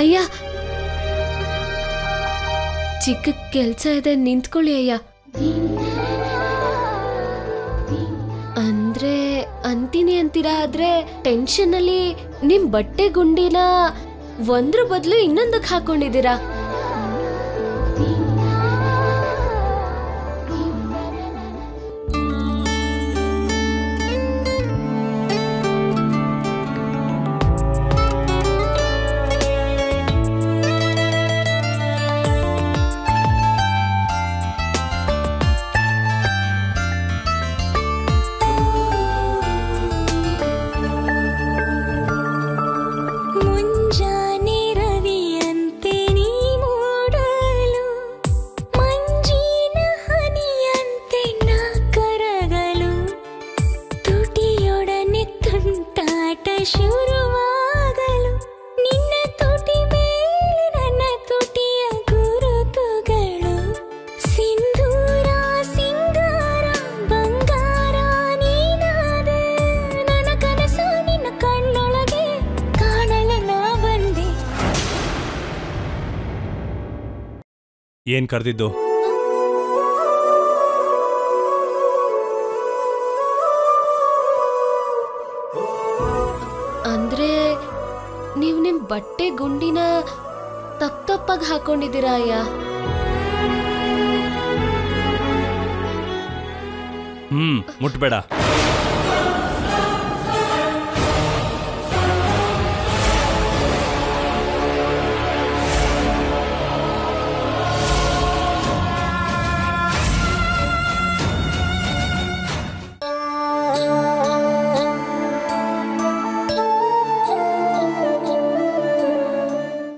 ಅಯ್ಯ ಚಿಕ್ಕ ಕೆಲ್ಸ ಇದೆ ನಿಂತ್ಕೊಳ್ಳಿ ಅಯ್ಯ ಅಂದ್ರೆ ಅಂತೀನಿ ಅಂತೀರಾ ಆದ್ರೆ ಟೆನ್ಷನ್ ಅಲ್ಲಿ ನಿಮ್ ಬಟ್ಟೆ ಗುಂಡಿನ ಒಂದ್ರ ಬದಲು ಇನ್ನೊಂದಕ್ಕೆ ಹಾಕೊಂಡಿದ್ದೀರಾ ಮುಂಜಾನೆ ರವಿಯಂತೆ ನೀ ಮೂಡಲು ಮಂಜಿನ ಹನಿಯಂತೆ ನಾ ಕರಗಲು ತುಟಿಯೊಡನೆ ತುಂಟಾಟ ಶುರುವಾಗಲು ನಿನ್ನ ತುಟಿ ಮೇಲೆ ನನ್ನ ತುಟಿಯ ಗುರುತುಗಳು ಸಿಂಧೂರ ಸಿಂಗಾರ ಬಂಗಾರ ನೀನಾದೆ ನನ್ನ ಕನಸು ನಿನ್ನ ಕಣ್ಣೊಳಗೆ ಕಾಣಲು ನಾ ಬಂದೆ ಏನ್ ಕರೆದಿದ್ದು ಅಂದ್ರೆ ನೀವ್ ನಿಮ್ ಬಟ್ಟೆ ಗುಂಡಿನ ತಪ್ಪ ತಪ್ಪಾಗಿ ಹಾಕೊಂಡಿದ್ದೀರಾ ಅಯ್ಯ ಹ್ಮ್ ಮುಟ್ಬೇಡ